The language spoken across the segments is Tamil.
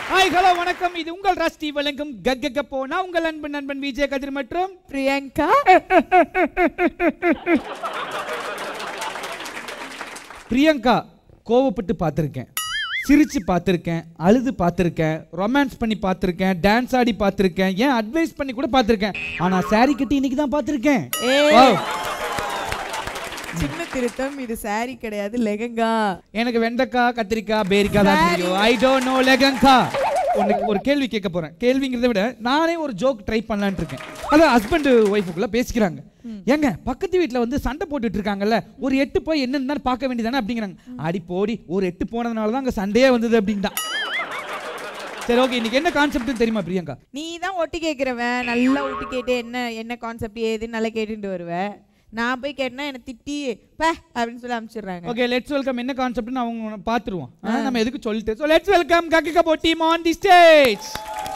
ஹாய் ஹலோ வணக்கம் இது உங்கள் ராஷ்டி வழங்கும் கக்க போனா உங்கள் அன்பு நண்பன் விஜய் கதிர் மற்றும் பிரியங்கா பிரியங்கா கோவப்பட்டு பார்த்துருக்கேன் சிரிச்சு பார்த்துருக்கேன் அழுது பார்த்துருக்கேன் ரொமான்ஸ் பண்ணி பார்த்துருக்கேன் டான்ஸ் ஆடி பார்த்துருக்கேன் ஏன் அட்வைஸ் பண்ணி கூட பார்த்துருக்கேன் ஆனா saree கட்டி இன்னைக்கு தான் பார்த்துருக்கேன் ஏய். Wow. சின்ன திருத்தம் இது saree கிடையாது லெகங்கா எனக்கு வெண்டைக்காய் கத்திரிக்காய் பேரிக்காய் தான் தெரியும் ஐ டோன்ட் நோ லெகங்கா உனக்கு ஒரு கேள்வி கேட்க போறேன் கேள்விங்கிறத விட நானே ஒரு ஜோக் ட்ரை பண்ணலாம்னு இருக்கேன் அதான் ஹஸ்பண்ட் ஒய்ஃபுக்குள்ள பேசிக்கிறாங்க ஏங்க பக்கத்து வீட்ல வந்து சண்டை போட்டுட்டு இருக்காங்கல்ல ஒரு எட்டு போய் என்னன்னு பார்க்க வேண்டியதானே அப்படிங்கிறாங்க அடி போடி ஒரு எட்டு போனதுனால தான் அங்க சண்டையே வந்தது அப்படின்ட்டான் சரி ஓகே இன்னைக்கு என்ன கான்செப்ட்னு தெரியுமா பிரியங்கா நீ தான் ஒட்டி கேட்குறவன் நல்லா ஒட்டி கேட்டு என்ன என்ன கான்செப்ட் ஏதுன்னு நல்லா கேட்டுட்டு வருவ நான் போய் கேட்டேன்னா என்னை திட்டி பே அப்படின்னு சொல்லி அனுப்பிச்சிடுறாங்க ஓகே லெட்ஸ் வெல்கம் என்ன கான்செப்ட்னு அவங்க பார்த்துருவோம் ஆ, நம்ம எதுக்கு சொல்லிட்டு ஸோ லெட்ஸ் வெல்கம் கக்கி கபோ டீம் ஆன் தி ஸ்டேஜ்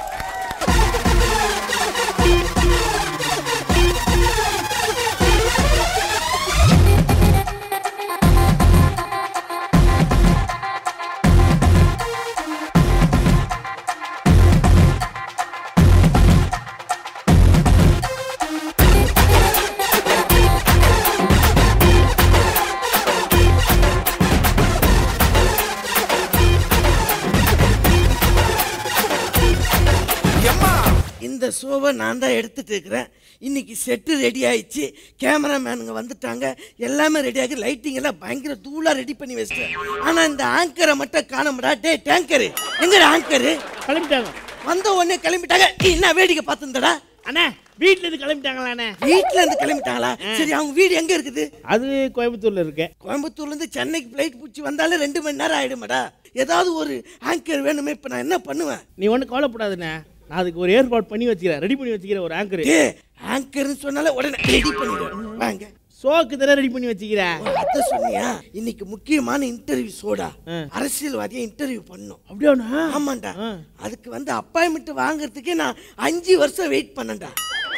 எம்மா இந்த ஷோவை நான் தான் எடுத்துட்டு இருக்கிறேன் இன்னைக்கு செட்டு ரெடி ஆயிடுச்சு கேமராமேனுங்க வந்துட்டாங்க எல்லாமே ரெடி ஆகி லைட்டிங் எல்லாம் பயங்கர தூளா ரெடி பண்ணி வச்சிட்டேன் ஆனா இந்த ஆங்கரை மட்டும் காணமுடா டே டேங்கரு எங்கட ஆங்கரு கிளம்பிட்டாங்க வந்த உடனே கிளம்பிட்டாங்க நீ என்ன வேடிக்கை பார்த்துருந்தடா அண்ணா வீட்ல இருந்து கிளம்பிட்டாங்களா அண்ணா வீட்ல இருந்து கிளம்பிட்டாங்களா சரி அவங்க வீடு எங்க இருக்குது அது கோயம்புத்தூர்ல இருக்கேன் கோயம்புத்தூர்ல இருந்து சென்னைக்கு ஃப்ளைட் பிடிச்சி வந்தாலே ரெண்டு மணி நேரம் ஆயிடுமாடா ஏதாவது ஒரு ஆங்கர் வேணுமே இப்ப நான் என்ன பண்ணுவேன் நீ ஒன்றும் கவலைப்படாதுண்ணே நான் அதுக்கு ஒரு ஏற்பாடு பண்ணி வச்சுக்கிறேன் ரெடி பண்ணி வச்சுக்கிறேன் ஒரு ஆங்கர் டே ஆங்கர்னு சொன்னாலே உடனே ரெடி பண்ணிடுவேன் வாங்க ஷோக்கு தானே ரெடி பண்ணி வச்சுக்கிறேன் ஓ, அத சொன்னியா இன்னைக்கு முக்கியமான இன்டர்வியூ சோடா ஆ. அரசியல்வாதியை இன்டர்வியூ பண்ணோம் அப்படியாண்ணா ஆமாண்டா ஆ. அதுக்கு வந்து அப்பாயின்மெண்ட் வாங்குறதுக்கே நான் அஞ்சு வருஷம் வெயிட் பண்ணேன்டா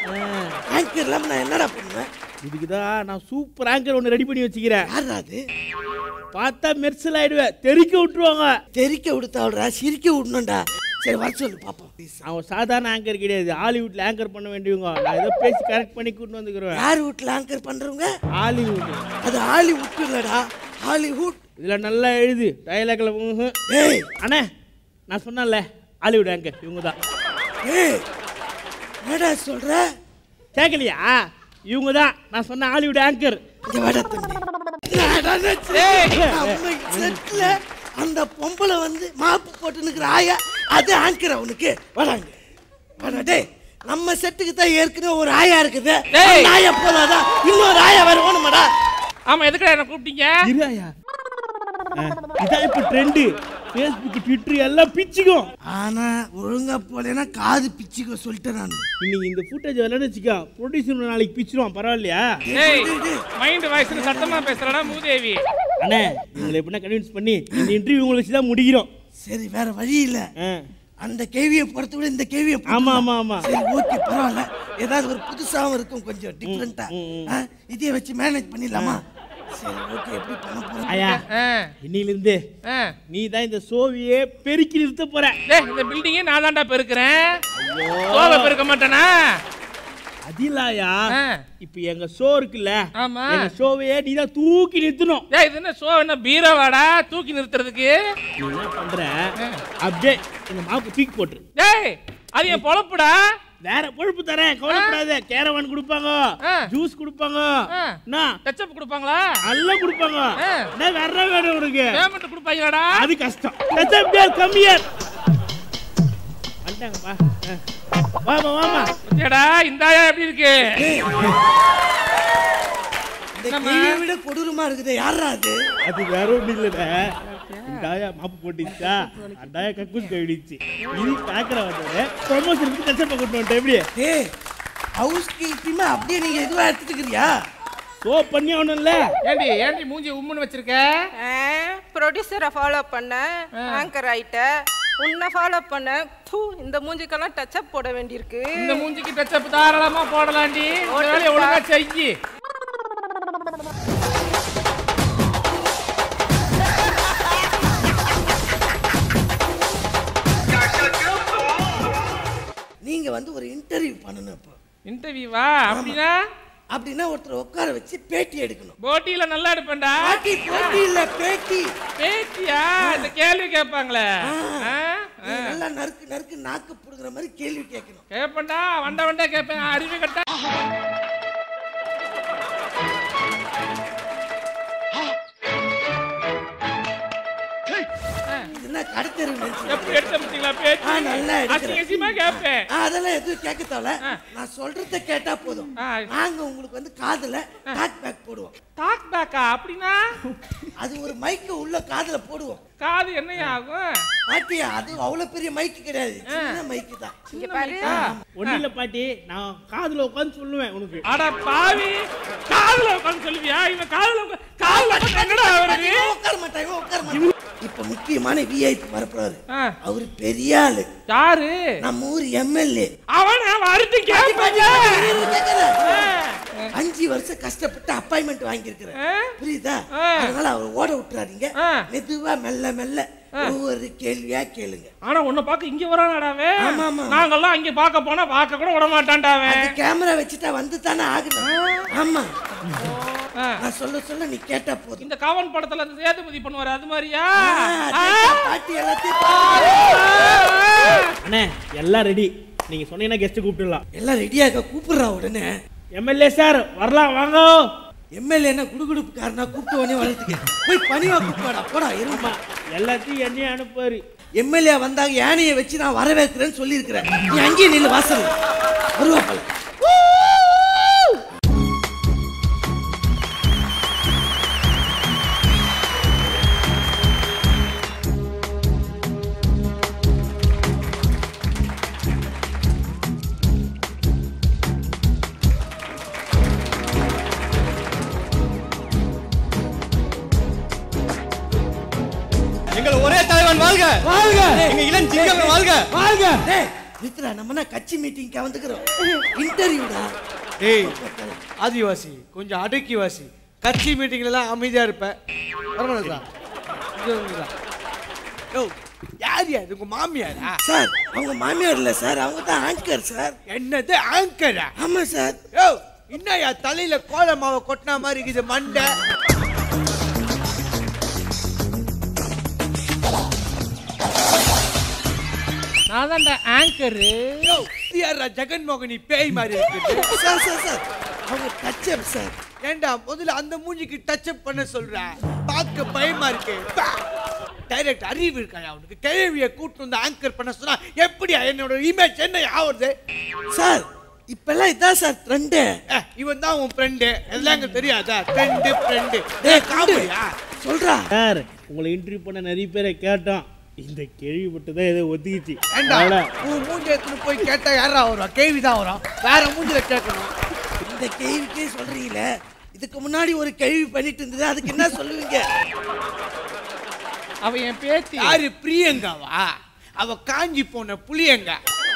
ஆங்கர் இல்லாம நான் என்னடா பண்ணுவேன் இதுக்கு தான் நான் சூப்பர் ஆங்கர் ஒன்று ரெடி பண்ணி வச்சுக்கிறேன் யாரா அது பார்த்தா மெர்சல் ஆயிடுவேன் தெறிக்க விட்டுருவாங்க தெரிக்க விடுத்தாவிடா சிரிக்க விடணும்டா சரி வர சொல்லு பாப்போம் அவன் சாதாரண ஆங்கர் கிடையாது ஹாலிவுட்ல ஆங்கர் பண்ண வேண்டியவங்க நான் ஏதோ பேசி கரெக்ட் பண்ணி கூட்டு வந்துக்கிறேன் யார் வீட்டுல ஆங்கர் பண்றவங்க ஹாலிவுட் அது ஹாலிவுட் இல்லடா ஹாலிவுட் இதுல நல்லா எழுது டயலாக்ல டேய் அண்ணே நான் சொன்னேன்ல ஹாலிவுட் ஆங்கர் இவங்க தான் டேய் என்னடா சொல்ற கேட்கலையா இவங்க தான் நான் சொன்ன ஹாலிவுட் ஆங்கர் இங்க வாடா தம்பி நடன நம்ம செட்ல அந்த பொம்பளை வந்து மாப்பு போட்டு நிக்கிற ஆயா அது ஆங்கர் அவனுக்கு வாடாங்க வாடா டேய் நம்ம செட்டுக்கு தான் ஏற்கனவே ஒரு ஆயா இருக்குது அந்த ஆயா போதாதான் இன்னொரு ஆயா வேற வேணுமாடா ஆமா எதுக்குடா என்ன கூப்பிட்டீங்க இருயாயா இதான் இப்போ ட்ரெண்டு ஃபேஸ்புக் ட்விட்டர் எல்லாம் பிச்சுக்கும் ஆனா ஒழுங்கா போலேன்னா காது பிச்சுக்க சொல்லிட்டேன் நான் இன்னைக்கு இந்த ஃபுட்டேஜ் விளையாட வச்சுக்கோ ப்ரொடியூசர் நாளைக்கு பிச்சிருவான் பரவாயில்லையா ஏய் மைண்ட் வாய்ஸ்ல சத்தமா பேசுறடா மூதேவி அண்ணே உங்களை எப்படின்னா கன்வின்ஸ் பண்ணி இந்த இன்டர்வியூ உங்களை வச்சு தான் முடிக்கிறோம் சரி வேற வழி இல்ல ஆ. அந்த கேவியை பொறுத்த விட இந்த கேவியை ஆமா ஆமா ஆமா சரி ஓகே பரவாயில்ல ஏதாவது ஒரு புதுசாவும் இருக்கும் கொஞ்சம் டிஃப்ரெண்டா இதையே வச்சு மேனேஜ் பண்ணிடலாமா சரி ஓகே எப்படி பண்ண போறோம் ஐயா ஆ, இன்னிலிருந்து ஆ. நீ தான் இந்த சோவியே பெருக்கி நிறுத்த போற டேய் இந்த பில்டிங்கே நான் தான்டா பெருக்கிறேன் சோவை பெருக்க மாட்டேனா அதிலாயா ஆ. இப்போ எங்க ஷோ இருக்குல்ல ஆமா. எங்க ஷோவையே நீ தான் தூக்கி நிறுத்தணும் டேய் இது என்ன ஷோ என்ன பீரோவாடா தூக்கி நிறுத்துறதுக்கு நீ என்ன பண்ற அப்படியே இந்த மாப்பு தூக்கி போட்டுரு டேய் அது என் பொழப்புடா வேற பொழுப்பு தரேன் கவலைப்படாத கேரவான் கொடுப்பாங்க ஆ. ஜூஸ் கொடுப்பாங்க ஆ. என்ன டச்சப் கொடுப்பாங்களா எல்லாம் கொடுப்பாங்க ஆ. என்ன வேற வேணும் உனக்கு பேமெண்ட் கொடுப்பாங்களாடா அது கஷ்டம் கஷ்டம் பேர் கம்மியார் வந்துட்டாங்கப்பா ஆ. வாமா வாமா ஏடா இந்தாயா எப்படி இருக்கு இந்த என்னம்மா? கேவியை விட கொடூரமா இருக்குது யாரா அது அது வேற ஒன்றும் இல்லைடா இந்த ஆயா மாப்பு போட்டுச்சா அந்த ஆயா கக்கூஸ் கவிடிச்சு இது பார்க்குற வந்து ப்ரொமோஷனுக்கு கஷ்டப்பா கொண்டு வந்துட்டேன் எப்படி டேய் ஹவுஸ் கீப்பிமா அப்படியே நீங்க இதுவா எடுத்துட்டு இருக்கிறியா ஷோ பண்ணி ஆகணும்ல ஏண்டி ஏண்டி மூஞ்சி உம்முன்னு வச்சிருக்க ப்ரொடியூசரை ஃபாலோ பண்ண ஆங்கர் ஆயிட்ட உன்னை ஃபாலோ பண்ண பூ இந்த மூஞ்சிக்கெல்லாம் டச்சப் போட வேண்டியிருக்கு இந்த மூஞ்சிக்கு டச்சப் தாராளமா போடலாண்டி இந்த வேலையை ஒழுங்கா செய்யி வந்து ஒரு இன்டர்வியூ பண்ணணும் இப்போ இன்டர்வியூவா அப்படின்னா அப்படின்னா ஒருத்தர் உட்கார வச்சு பேட்டி எடுக்கணும் போட்டியில நல்லா எடுப்பேன்டா பாட்டி போட்டி இல்ல பேட்டி பேட்டியா இந்த கேள்வி கேட்பாங்களே ஆ? நீ நல்லா நறுக்கு நறுக்கு நாக்கு புடுங்குற மாதிரி கேள்வி கேட்கணும் கேட்பேன்டா வண்ட வண்ட கேட்பேன் அறிவு கட்ட என்ன கடத்தெரு நினைச்சு எப்படி எடுத்த பார்த்தீங்களா பேட்டி ஆ, நல்லா எடுக்கிறேன். அசிங்க அசிங்கமா கேட்பேன் ஆ, அதெல்லாம் எதுவும் கேட்க தேவையில்ல நான் சொல்றத கேட்டா போதும் ஆ. நாங்க உங்களுக்கு வந்து காதுல டாக் பேக் போடுவோம் டாக் பேக்கா அப்படின்னா அது ஒரு மைக்கு உள்ள காதுல போடுவோம் காது என்னையா ஆகும் பாட்டியா அது அவ்வளவு பெரிய மைக்கு கிடையாது சின்ன மைக்கு தான் இங்க பாரு ஒன்றும் இல்லை பாட்டி நான் காதில் உட்காந்து சொல்லுவேன் உனக்கு அட பாவி காதுல உட்காந்து சொல்லுவியா இவன் காதுல உட்கா- காதுல உட்கார்ந்து என்னடா வருது இவன் உட்கார மாட்டான் இவன் உட்கார மாட்டான் இப்ப முக்கியமான விஐபி வரப்போறாரு ஆ. அவரு பெரிய ஆளு யாரு நம்ம ஊர் எம்எல்ஏ அவன் வருது கேட்பாங்க அஞ்சு வருஷம் கஷ்டப்பட்டு அப்பாயின்மெண்ட் வாங்கியிருக்கிறேன் ஆ. புரியுதா ஆ. அதனால அவர் ஓட விட்டுறாதீங்க ஆ. மெதுவா மெல்ல மெல்ல ஒவ்வொரு கேள்வியா கேளுங்க ஆனா உன்னை பார்க்க இங்க வரானடாவே ஆமா, ஆமா. நாங்கெல்லாம் அங்க பார்க்க போனா பார்க்க கூட விட மாட்டான்டாவே அது கேமரா வச்சுட்டா வந்து தானே ஆகணும் ஆமா ஆ. நான் சொல்ல சொல்ல நீ கேட்டா போதும் இந்த கவன் படத்துல அந்த சேதுபதி பண்ணுவாரு அது மாதிரியா ஆ, ஆ. கேட்டா பாட்டி எல்லாத்தையும் பாரு. அண்ணே எல்லாம் ரெடி நீங்கள் சொன்னீங்கன்னா கெஸ்ட்டு கூப்பிட்டுடலாம் எல்லாம் ரெடியாக கூப்பிடுறா உடனே எம்எல்ஏ சார் வரலாம் வாங்க எம்எல்ஏ என்ன குடுகுடுப்புக்காரனா கூப்பிட்டு உடனே வளர்த்துக்க போய் பணிவா கூப்பிடாடா போடா இருமா எல்லாத்தையும் என்னையும் அனுப்புவார் எம்எல்ஏ வந்தாங்க யானையை வச்சு நான் வரவேற்கிறேன்னு சொல்லியிருக்கிறேன் நீ அங்கேயே நில்லு வாசல் வருவா போல எங்கள் ஒரே தலைவன் வாழ்க வாழ்க எங்க இளம் சிங்கங்கள் வாழ்க வாழ்க டேய் மித்ரா நம்ம என்ன கட்சி மீட்டிங்க்கு வந்துக்கிறோம் இன்டர்வியூடா ஏய் ஆதிவாசி கொஞ்சம் அடக்கி வாசி கட்சி மீட்டிங்ல எல்லாம் அமைதியா இருப்பேன் வரமாட்டா இங்க வந்துடா யோ யார் யார் உங்க மாமியாரா சார் அவங்க மாமியார் இல்ல சார் அவங்க தான் ஆங்கர் சார் என்னது ஆங்கரா ஆமா சார் யோ என்னய்யா தலையில கோல மாவை கொட்டின மாதிரி இருக்குது மண்டை நான் தான்டா ஆங்கரு யோ யாரா ஜெகன்மோகனி பேய் மாதிரி இருக்குது சார் சார் சார் அவங்க டச்சப் சார் ஏண்டா முதல்ல அந்த மூஞ்சிக்கு டச் அப் பண்ண சொல்ற பார்க்க பயமா இருக்கு டைரக்ட் அறிவு இருக்கா அவனுக்கு கேள்வியை கூட்டு வந்து ஆங்கர் பண்ண சொன்னா எப்படியா என்னோட இமேஜ் என்ன ஆகுறது சார் இப்பெல்லாம் இதான் சார் ட்ரெண்டு அஹ், இவன் தான் உன் ஃப்ரெண்டு எல்லாம் எங்களுக்கு தெரியாதா ஃப்ரெண்டு ஃப்ரெண்டு டேய் காமெடியா சொல்றா சார் உங்களை இன்டர்வியூ பண்ண நிறைய பேரை கேட்டோம் இந்த கேள்வி மட்டும் தான் ஏதோ ஒத்துக்கிச்சு ஏண்டா அதனால உன் மூஞ்சி எடுத்துன்னு போய் கேட்டா யாரா வரும் கேள்வி தான் வரும் வேற மூஞ்சில கேட்கணும் இந்த கேள்விக்கே சொல்றீங்களே இதுக்கு முன்னாடி ஒரு கேள்வி பண்ணிட்டு இருந்தது அதுக்கு என்ன சொல்லுவீங்க அவன் என் பேத்தி யாரு பிரியங்காவா அவ காஞ்சி போன புளியங்கா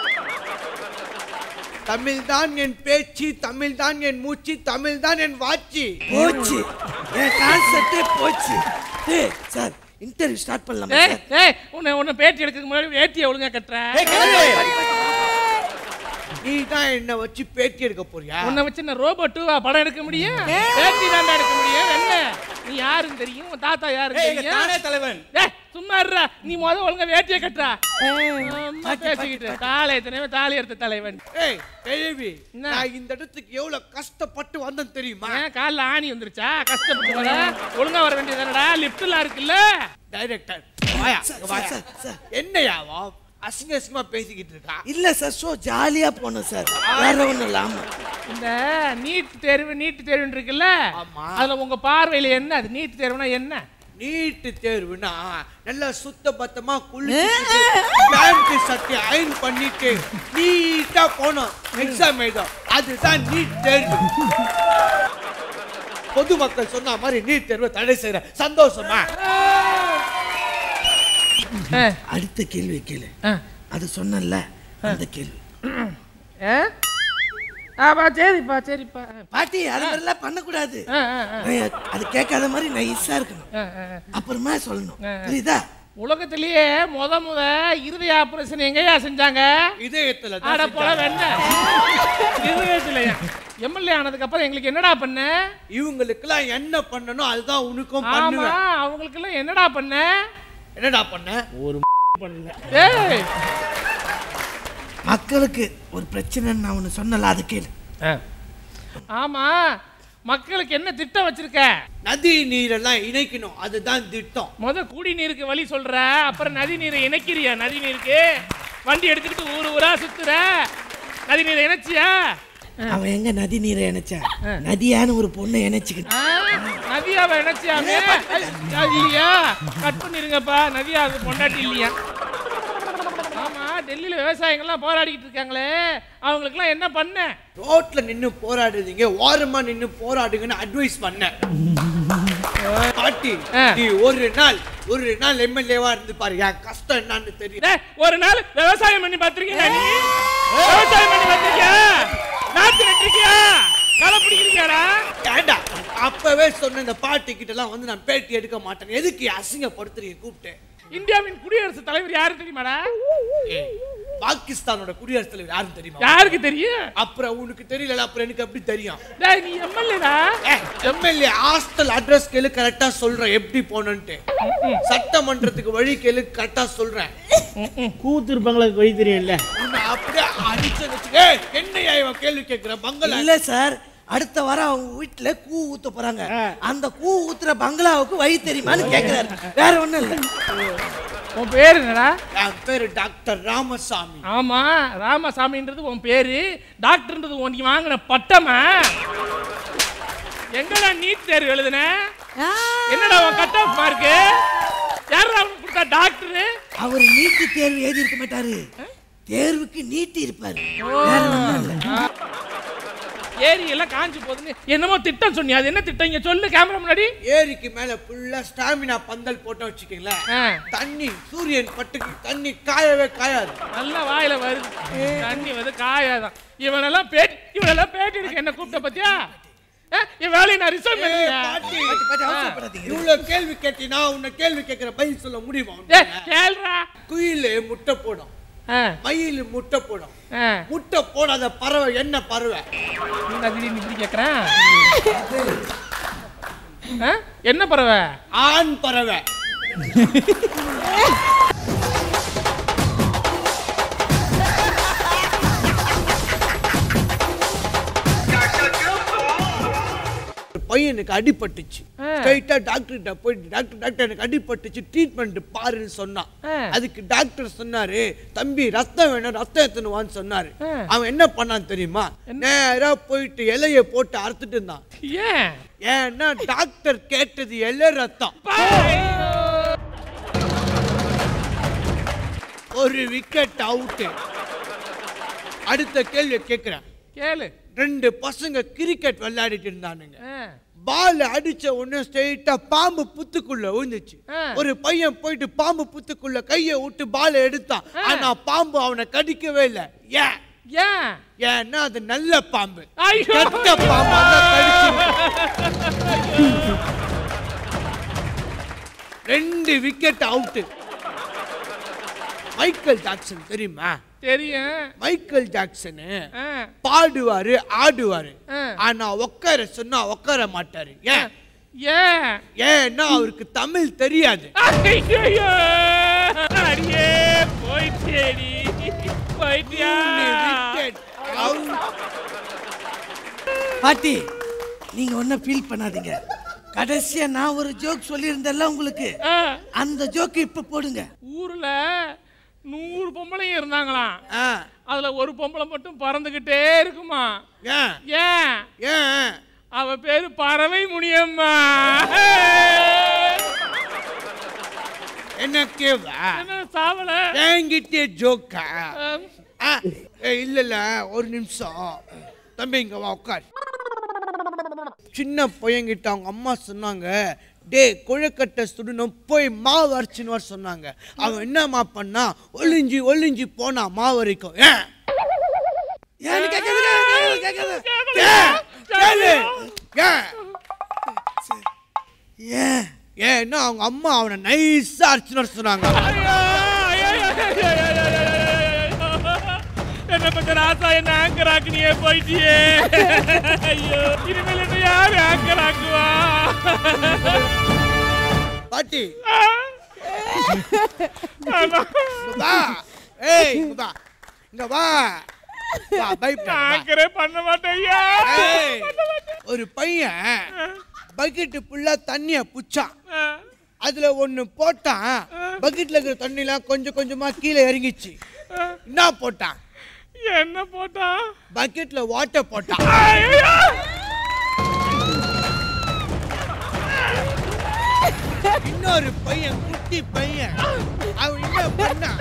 தமிழ் தான் என் பேச்சு தமிழ் தான் என் மூச்சு தமிழ் தான் என் வாட்சி போச்சு என் கான்செப்டே போச்சு டேய் சார் இன்டர்வியூ ஸ்டார்ட் பண்ணலாமா ஏய் சார் ஏய் உன்னை உன்னை பேட்டி எடுக்கிறதுக்கு முன்னாடி வேட்டியை ஒழுங்கா கட்டுற ஏய், கிளம்பு. நீ தான் என்ன வச்சு பேட்டி எடுக்க போறியா உன்னை வச்சு நான் ரோபோ டூவா படம் எடுக்க முடியும் பேட்டி தாண்டா எடுக்க முடியும் என்ன நீ யாருன்னு தெரியும் உன் தாத்தா யாருன்னு ஏய், தெரியும் நானே தலைவன் ஏய் சும்மா இருடா நீ முத ஒழுங்கா வேட்டியை கட்டுறா அம்மா பேசிக்கிட்டு தாலை எத்தனையோ தாலி எடுத்த தலைவன் ஏய் கேள்வி என்ன? நான் இந்த இடத்துக்கு எவ்வளவு கஷ்டப்பட்டு வந்தேன் தெரியுமா ஏன் கால்ல ஆணி வந்துருச்சா கஷ்டப்பட்டு வர ஒழுங்கா வர வேண்டியதானடா லிஃப்ட்லாம் இருக்குல்ல டைரக்டர் வாயா சார், இங்க வாயா. Sir, sir. என்னையாவா அசிங்க அசிங்கமா பேசிக்கிட்டு இருக்கா இல்ல சார் ஷோ ஜாலியா போனோம் சார் வேற ஒண்ணும் இல்ல ஆமா இந்த நீட் தேர்வு நீட் தேர்வுன்னு இருக்குல்ல ஆமா. அதுல உங்க பார்வையில என்ன அது நீட் தேர்வுனா என்ன நீட்டு தேர்வுனா நல்லா சுத்த பத்தமா குளிச்சுட்டு பேண்ட் சட்டை அயன் பண்ணிட்டு நீட்டா போனோம் எக்ஸாம் எழுதும் அதுதான் நீட் தேர்வு பொதுமக்கள் சொன்ன மாதிரி நீட் தேர்வை தடை செய்யற சந்தோஷமா ஆ, அடுத்த கேள்வி கேளு ஆ. அது சொன்னல அந்த கேள்வி ஆ? ஆப்பா சரிப்பா சரிப்பா பாட்டி அது மாதிரிலாம் பண்ணக்கூடாது ஆ, ஆ, ஆ, நான் அது கேட்காத மாதிரி நைஸா இருக்கணும் ஆ, ஆ, ஆ. அப்புறமா சொல்லணும் ஆ. புரியுதா உலகத்திலேயே முத முத இருதய ஆபரேஷன் எங்கேயா செஞ்சாங்க இதயத்துல ஆட தான் போல செஞ்சாங்க. வெண்ண இருதயத்திலயா எம்எல்ஏ ஆனதுக்கு அப்புறம் எங்களுக்கு என்னடா பண்ண இவங்களுக்கெல்லாம் என்ன பண்ணணும் அதுதான் உனக்கும் ஆமா பண்ணுவேன் அவங்களுக்கு எல்லாம் என்னடா பண்ண என்னடா பண்ண ஒரு பண்ணல ஏய் மக்களுக்கு ஒரு பிரச்சனைன்னு நான் ஒன்று சொன்னல அது கேளு ஆமா மக்களுக்கு என்ன திட்டம் வச்சிருக்க நதி நீரெல்லாம் இணைக்கணும் அதுதான் திட்டம் முத குடிநீருக்கு வழி சொல்ற அப்புறம் நதி நீரை இணைக்கிறியா நதி நீருக்கு வண்டி எடுத்துக்கிட்டு ஊர் ஊரா சுத்துற நதி நீரை இணைச்சியா அவன் எங்க நதி நீரை இணைச்சான் நதியான ஒரு பொண்ணை இணைச்சிக்கிட்டு ஆ, நதியாவை இணைச்சியாமே அது இல்லையா கட் பண்ணிருங்கப்பா நதியா அது பொண்டாட்டி இல்லையா ஆமா டெல்லியில விவசாயிகள்லாம் போராடிக்கிட்டு இருக்காங்களே அவங்களுக்குலாம் என்ன பண்ண ரோட்ல நின்னு போராடுறீங்க ஓரமா நின்னு போராடுங்கன்னு அட்வைஸ் பண்ணேன் பாட்டி ஆ. நீ ஒரு நாள் ஒரு நாள் எம்எல்ஏவா இருந்து பாரு என் கஷ்டம் என்னன்னு தெரியும் டேய், ஒரு நாள் விவசாயம் பண்ணி பார்த்திருக்கீங்க நீ விவசாயம் பண்ணி பார்த்திருக்கியா நாத்து நட்டிருக்கியா களை பிடிக்கிறீங்கடா ஏண்டா அப்பவே சொன்ன இந்த பாட்டி கிட்ட எல்லாம் வந்து நான் பேட்டி எடுக்க மாட்டேன் எதுக்கு அசிங்கப்படுத்துறீங்க கூப்பிட்டு இந்தியாவின் குடியரசுத் தலைவர் யாரு தெரியுமாடா ஏய், பாகிஸ்தானோட குடியரசுத் தலைவர் யாரும் தெரியுமா யாருக்கு தெரியும் அப்புறம் உனக்கு தெரியல அப்புறம் எனக்கு எப்படி தெரியும் டேய் நீ எம்எல்ஏடா எம்எல்ஏ ஹாஸ்டல் அட்ரஸ் கேளு கரெக்டா சொல்றேன் எப்படி போனன்ட்டு சட்டமன்றத்துக்கு வழி கேளு கரெக்டா சொல்றேன் கூத்து இருப்பாங்களா வழி தெரியும்ல உன்னை அப்படியே அடிச்சு வச்சுக்க என்னையா இவன் கேள்வி கேட்கிற பங்களா இல்ல சார் அடுத்த வாரம் அவங்க வீட்டுல கூ ஊத்த போறாங்க அந்த கூ ஊத்துற பங்களாவுக்கு வழி தெரியுமான்னு கேக்குறாரு வேற ஒண்ணும் இல்ல உன் பேர் என்னடா என் பேரு டாக்டர் ராமசாமி ஆமா ராமசாமின்றது உன் பேரு டாக்டர்ன்றது உன் நீ வாங்கின பட்டமா எங்கடா நீட் தேர்வு எழுதுன என்னடா உன் கட் ஆஃப் மார்க்கு யாரா அவனுக்கு கொடுத்தா டாக்டர் அவர் நீட்டு தேர்வு எழுதி இருக்க மாட்டாரு தேர்வுக்கு நீட்டி இருப்பாரு வேற ஒண்ணும் இல்ல ஏரி எல்லாம் காஞ்சு போகுதுன்னு என்னமோ திட்டம் சொன்னி அது என்ன திட்டம் இங்க சொல்லு கேமரா முன்னாடி ஏரிக்கு மேல ஃபுல்லா ஸ்டாமினா பந்தல் போட்டோம் வச்சுக்கீங்களேன் ஆ, தண்ணி சூரியன் பட்டுக்கு தண்ணி காயவே காயாது நல்லா வாயில வருது தண்ணி வந்து காயாதான் இவனெல்லாம் பேட்டி இவனெல்லாம் பேட்டி எடுக்க என்ன கூப்பிட்ட பத்தியா ஆ, இவன் வேலையை நான் ரிசர்வ் ஏய், பண்ணியா பாட்டி, பாட்டி, அவசரப்படாதீங்க. இவ்வளவு கேள்வி கேட்டினா உன்னை கேள்வி கேட்கிற பதில் சொல்ல முடியுமா ஏய், உன்னால? கேளுடா குயிலு முட்டை போடும் ஆ, மயில் முட்டை போடும் ஆ. முட்டை போடாத பறவை என்ன பறவை என்னடா திடீர்னு இப்படி கேட்குறேன் என்ன பறவை ஆண் பறவை பையனுக்கு அடிபட்டுச்சு ஆ. ஸ்ட்ரைட்டா டாக்டர் கிட்ட போயிட்டு டாக்டர் டாக்டர் எனக்கு அடிபட்டுச்சு ட்ரீட்மெண்ட் பாருன்னு சொன்னான் ஆ. அதுக்கு டாக்டர் சொன்னாரு தம்பி ரத்தம் வேணும் ரத்தம் எத்தணுவான்னு சொன்னாரு ஆ. அவன் என்ன பண்ணான் தெரியுமா நேரா போயிட்டு இலைய போட்டு அறுத்துட்டு இருந்தான் ஏன் ஏன்னா டாக்டர் கேட்டது இலை ரத்தம் ஒரு விக்கெட் அவுட் அடுத்த கேள்வி கேட்கிறேன் கேளு ரெண்டு பசங்க கிரிக்கெட் விளையாடிட்டு இருந்தானுங்க ஆ, பால் அடிச்ச உடனே ஸ்ட்ரெயிட்டா பாம்பு புத்துக்குள்ள விழுந்துச்சு ஆ. ஒரு பையன் போயிட்டு பாம்பு புத்துக்குள்ள கையை விட்டு பால் எடுத்தான் ஆனா பாம்பு அவனை கடிக்கவே இல்லை ஏன் ஏன் ஏன்னா அது நல்ல பாம்பு ஐயோ கெட்ட பாம்பா இருந்தா கடிச்சிருக்கும். ரெண்டு விக்கெட் அவுட் மைக்கேல் ஜாக்சன் தெரியுமா தெரியும் மைக்கேல் ஜாக்சனு ஆ, பாடுவாரு ஆடுவாரு ஆ. ஆனா உட்கார சொன்னா உட்கார மாட்டாரு ஏன் ஏன் ஏன்னா அவருக்கு தமிழ் தெரியாது ஐயோ அடியே போயிட்டேடி போயிட்டியா wicket out. பாட்டி நீங்க ஒன்னும் ஃபீல் பண்ணாதீங்க கடைசியா நான் ஒரு ஜோக் சொல்லியிருந்தேன்ல உங்களுக்கு ஆ, அந்த ஜோக்கு இப்ப போடுங்க ஊர்ல நூறு பொம்பளைங்க இருந்தாங்களாம் ஆ, அதுல ஒரு பொம்பளை மட்டும் பறந்துகிட்டே இருக்குமா ஏன் ஏன் ஏன் அவ பேரு பறவை முனியம்மா எனக்கே வா என்ன சாவல என்கிட்டே ஜோக்கா ஆம், ஆ, ஏய், இல்ல இல்ல ஒரு நிமிஷம் தம்பி இங்க வா உட்கார் சின்ன பையன்கிட்ட அவங்க அம்மா சொன்னாங்க டே குழக்கட்டை சுடணும் போய் மாவு அரைச்சின்னு வர சொன்னாங்க அவன் என்னம்மா பண்ணா ஒளிஞ்சி ஒளிஞ்சி போனா மாவு வரைக்கும் ஏன் ஏன்னு கேட்காதீங்க, கேட்காதீங்க, கேட்காதீங்க. ஏன்? கேளு ஏன் ஏன் ஏன்னா அவங்க அம்மா அவனை நைஸா அடிச்சுன்னு சொன்னாங்க ஐயோ, ஐயோ, ஐயோ, ஐயோ, ஐயோ, ஐயோ, ஐயோ, ஐயோ. என்ன பண்ற ராசா என்ன ஆங்கர் ஆக்குனியே போயிட்டியே ஐயோ இனிமேல் என்ன யாரு ஆங்கர் ஆக்குவா பாட்டி ஆமா. இங்க வா ஏய் இங்க வா இங்க வா வா பயப்படாத, வா. ஆங்கரே பண்ண மாட்டேன் ஐயா ஏய், ஒரு பையன் பக்கெட்டு ஃபுல்லா தண்ணிய புச்சான் அதுல ஒண்ணு போட்டான் பக்கெட்ல இருக்கிற தண்ணிலாம் கொஞ்சம் கொஞ்சமா கீழே இறங்கிச்சு என்ன போட்டான் என்ன போட்டா பக்கெட்ல வாட்டர் போட்டான் ஐயோ! இன்னொரு பையன் குட்டி பையன் அவன் என்ன பண்ணான்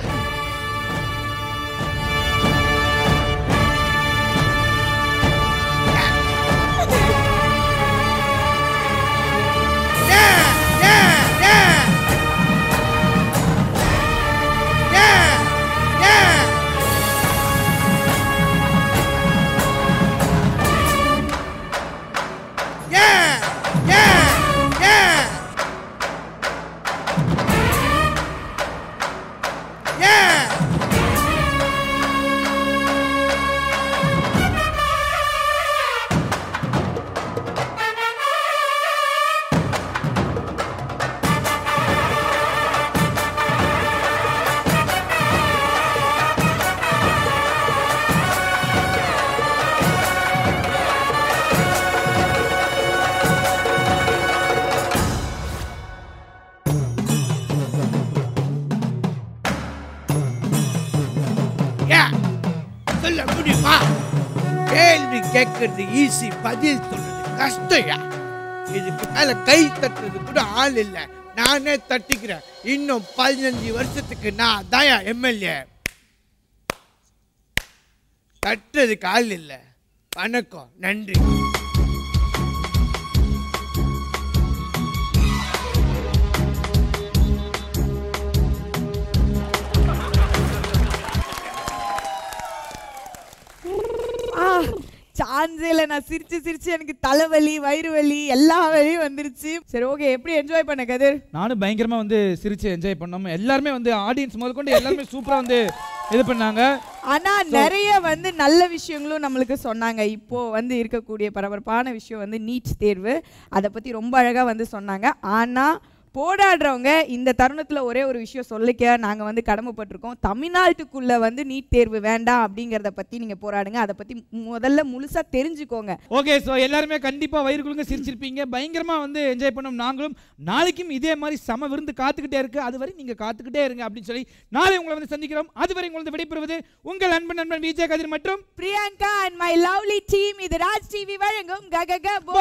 Yeah, yeah, yeah. Yeah, yeah. Yeah, yeah, yeah. Yeah. Yeah. சொல்ல முடியுமா கேள்வி கேட்கறது ஈஸி பதில் சொல்றது கஷ்டம்யா இதுக்கு மேல கை தட்டுறது கூட ஆள் இல்ல நானே தட்டிக்கிறேன் இன்னும் பதினஞ்சு வருஷத்துக்கு நான் தாயா எம்எல்ஏ தட்டுறதுக்கு ஆள் இல்ல வணக்கம் நன்றி சான்ஸே இல்லை நான் சிரிச்சு சிரிச்சு எனக்கு தலைவலி வயிறு வலி எல்லா வலியும் வந்துருச்சு சரி ஓகே எப்படி என்ஜாய் பண்ண கதிர் நானும் பயங்கரமா வந்து சிரிச்சு என்ஜாய் பண்ணோம் எல்லாருமே வந்து ஆடியன்ஸ் முதற்கொண்டு எல்லாருமே சூப்பரா வந்து இது பண்ணாங்க ஆனா நிறைய வந்து நல்ல விஷயங்களும் நம்மளுக்கு சொன்னாங்க இப்போ வந்து இருக்கக்கூடிய பரபரப்பான விஷயம் வந்து நீட் தேர்வு அதை பத்தி ரொம்ப அழகா வந்து சொன்னாங்க ஆனா போராடுறவங்க இந்த தருணத்துல ஒரே ஒரு விஷயம் சொல்லிக்க நாங்க வந்து கடமைப்பட்டிருக்கோம் தமிழ்நாட்டுக்குள்ள வந்து நீட் தேர்வு வேண்டாம் அப்படிங்கறத பத்தி நீங்க போராடுங்க அதை பத்தி முதல்ல முழுசா தெரிஞ்சுக்கோங்க ஓகே ஸோ எல்லாருமே கண்டிப்பா வயிறு குழுங்க சிரிச்சிருப்பீங்க பயங்கரமா வந்து என்ஜாய் பண்ணோம் நாங்களும் நாளைக்கும் இதே மாதிரி சம விருந்து காத்துக்கிட்டே இருக்கு அதுவரை நீங்க காத்துக்கிட்டே இருங்க அப்படின்னு சொல்லி நாளை உங்களை வந்து சந்திக்கிறோம் அதுவரை உங்களது விடைபெறுவது உங்கள் அன்பன் நண்பன் விஜய் கதிர் மற்றும் Priyanka and my lovely team இது ராஜ் டிவி வழங்கும் ககக போ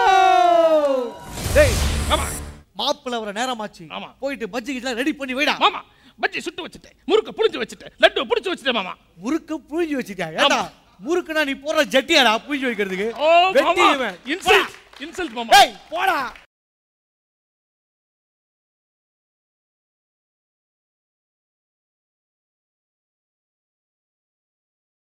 டேய் ஆமா மாப்பிள்ள வர நேரமாச்சு ஆமா. போயிட்டு பஜ்ஜி கிட்ட ரெடி பண்ணி வைடா மாமா பஜ்ஜி சுட்டு வச்சுட்டேன் முறுக்க புளிஞ்சு வச்சுட்டேன் லட்டு புடிச்சு வச்சுட்டேன் மாமா முறுக்க புழிஞ்சு வச்சுட்டியா ஏடா முறுக்குனா நீ போற ஜட்டியாடா புழிஞ்சு வைக்கிறதுக்கு ஓ மாமா வெட்டிடுவேன். இன்சல்ட் இன்சல்ட் மாமா டேய் போடா